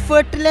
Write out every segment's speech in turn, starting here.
എഫേർട്ടിലെ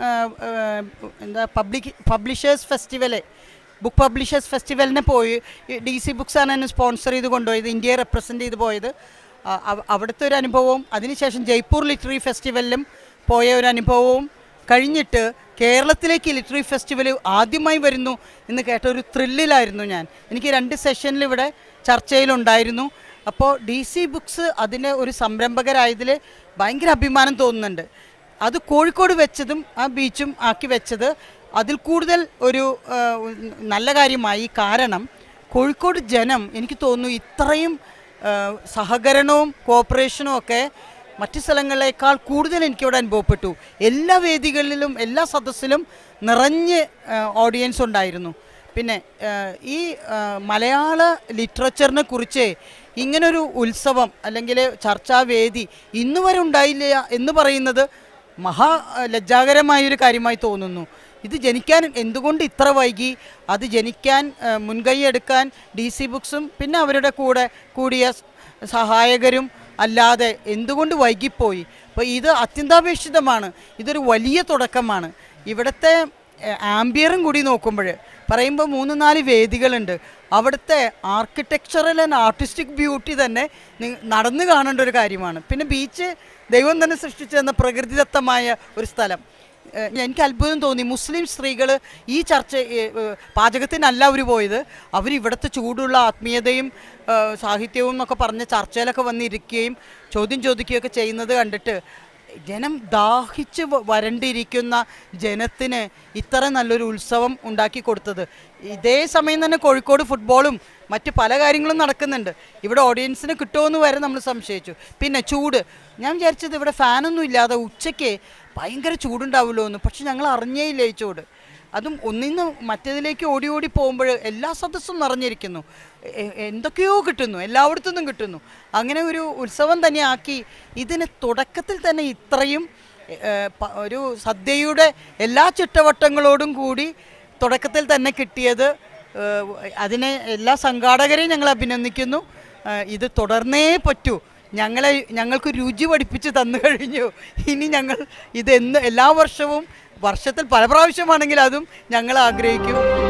എന്താ public publishers festival book publishers ഫെസ്റ്റിവലിന് പോയി ഡി സി ബുക്സാണ് എന്നെ സ്പോൺസർ ചെയ്ത് കൊണ്ടുപോയത് ഇന്ത്യയെ റെപ്രസെൻ്റ് ചെയ്ത് പോയത് ആ, അവ- അവിടുത്തെ ഒരു അനുഭവവും അതിനുശേഷം ജയ്പൂർ ലിറ്റററി ഫെസ്റ്റിവലിലും പോയ ഒരു അനുഭവവും കഴിഞ്ഞിട്ട് കേരളത്തിലേക്ക് ലിറ്റററി ഫെസ്റ്റിവൽ ആദ്യമായി വരുന്നു എന്ന് കേട്ട ഒരു ത്രില്ലിലായിരുന്നു ഞാൻ എനിക്ക് രണ്ട് സെഷനിൽ ഇവിടെ ചർച്ചയിലുണ്ടായിരുന്നു അപ്പോൾ ഡി സി ബുക്സ് അതിൻ്റെ ഒരു സംരംഭകരായതിൽ ഭയങ്കര അഭിമാനം തോന്നുന്നുണ്ട് അത് കോഴിക്കോട് വെച്ചതും ആ ബീച്ചും ആക്കി വെച്ചത് അതിൽ കൂടുതൽ ഒരു ആ, നല്ല കാര്യമായി കാരണം കോഴിക്കോട് ജനം എനിക്ക് തോന്നുന്നു ഇത്രയും ആ, സഹകരണവും കോപ്പറേഷനും ഒക്കെ മറ്റു സ്ഥലങ്ങളേക്കാൾ കൂടുതൽ എനിക്കിവിടെ അനുഭവപ്പെട്ടു എല്ലാ വേദികളിലും എല്ലാ സദസ്സിലും നിറഞ്ഞ് ഓഡിയൻസ് ഉണ്ടായിരുന്നു പിന്നെ ആ, ഈ ആ, മലയാള ലിറ്ററേച്ചറിനെ കുറിച്ച് ഇങ്ങനൊരു ഉത്സവം അല്ലെങ്കിൽ ചർച്ചാവേദി ഇന്ന് വരെ ഉണ്ടായില്ല എന്ന് പറയുന്നത് മഹാ ആ, ലജ്ജാകരമായൊരു കാര്യമായി തോന്നുന്നു ഇത് ജനിക്കാൻ എന്തുകൊണ്ട് ഇത്ര വൈകി അത് ജനിക്കാൻ ആ, മുൻകൈ എടുക്കാൻ ഡി സി ബുക്സും പിന്നെ അവരുടെ കൂടെ കൂടിയ സ് സഹായകരും അല്ലാതെ എന്തുകൊണ്ട് വൈകിപ്പോയി അപ്പോൾ ഇത് അത്യന്താപേക്ഷിതമാണ് ഇതൊരു വലിയ തുടക്കമാണ് ഇവിടുത്തെ ആംബിയറും കൂടി നോക്കുമ്പോൾ പറയുമ്പോൾ മൂന്ന് നാല് വേദികളുണ്ട് അവിടുത്തെ ആർക്കിടെക്ചറൽ ആൻഡ് ആർട്ടിസ്റ്റിക് ബ്യൂട്ടി തന്നെ നി- നടന്നു കാണേണ്ട ഒരു കാര്യമാണ് പിന്നെ ബീച്ച് ദൈവം തന്നെ സൃഷ്ടിച്ചു തന്ന പ്രകൃതിദത്തമായ ഒരു സ്ഥലം ഏഹ് എനിക്ക് അത്ഭുതം തോന്നി മുസ്ലിം സ്ത്രീകൾ ഈ ചർച്ച ഏഹ്, ഏഹ്, പാചകത്തിനല്ല അവർ പോയത് അവർ ഇവിടുത്തെ ചൂടുള്ള ആത്മീയതയും ഏഹ്, സാഹിത്യവും എന്നൊക്കെ പറഞ്ഞ് ചർച്ചയിലൊക്കെ വന്നിരിക്കുകയും ചോദ്യം ചോദിക്കുകയൊക്കെ ചെയ്യുന്നത് കണ്ടിട്ട് ജനം ദാഹിച്ച് വ- വരണ്ടിരിക്കുന്ന ജനത്തിന് ഇത്ര നല്ലൊരു ഉത്സവം ഉണ്ടാക്കി കൊടുത്തത് ഇതേ സമയം തന്നെ കോഴിക്കോട് ഫുട്ബോളും മറ്റ് പല കാര്യങ്ങളും നടക്കുന്നുണ്ട് ഇവിടെ ഓഡിയൻസിന് കിട്ടുമെന്ന് വരെ നമ്മൾ സംശയിച്ചു പിന്നെ ചൂട് ഞാൻ വിചാരിച്ചത് ഇവിടെ ഫാനൊന്നും ഇല്ലാതെ ഉച്ചയ്ക്ക് ഭയങ്കര ചൂടുണ്ടാവുമല്ലോ എന്ന് പക്ഷെ ഞങ്ങൾ അറിഞ്ഞേ ഇല്ല ഈ ചൂട് അതും ഒന്നിന്ന് മറ്റേതിലേക്ക് ഓടി ഓടി പോകുമ്പോൾ എല്ലാ സദസ്സും നിറഞ്ഞിരിക്കുന്നു എ- എന്തൊക്കെയോ കിട്ടുന്നു എല്ലായിടത്തു നിന്നും കിട്ടുന്നു അങ്ങനെ ഒരു ഉത്സവം തന്നെ ആക്കി ഇതിന് തുടക്കത്തിൽ തന്നെ ഇത്രയും ഏ, പ- ഒരു സദ്യയുടെ എല്ലാ ചിട്ടവട്ടങ്ങളോടും കൂടി തുടക്കത്തിൽ തന്നെ കിട്ടിയത് ഏ, അതിനെ എല്ലാ സംഘാടകരെയും ഞങ്ങൾ അഭിനന്ദിക്കുന്നു ഏ, ഇത് തുടർന്നേ പറ്റൂ ഞങ്ങളെ ഞങ്ങൾക്ക് രുചി പഠിപ്പിച്ച് തന്നു കഴിഞ്ഞു ഇനി ഞങ്ങൾ ഇത് എന്ന് എല്ലാ വർഷവും വർഷത്തിൽ പല പ്രാവശ്യമാണെങ്കിൽ അതും ഞങ്ങൾ ആഗ്രഹിക്കും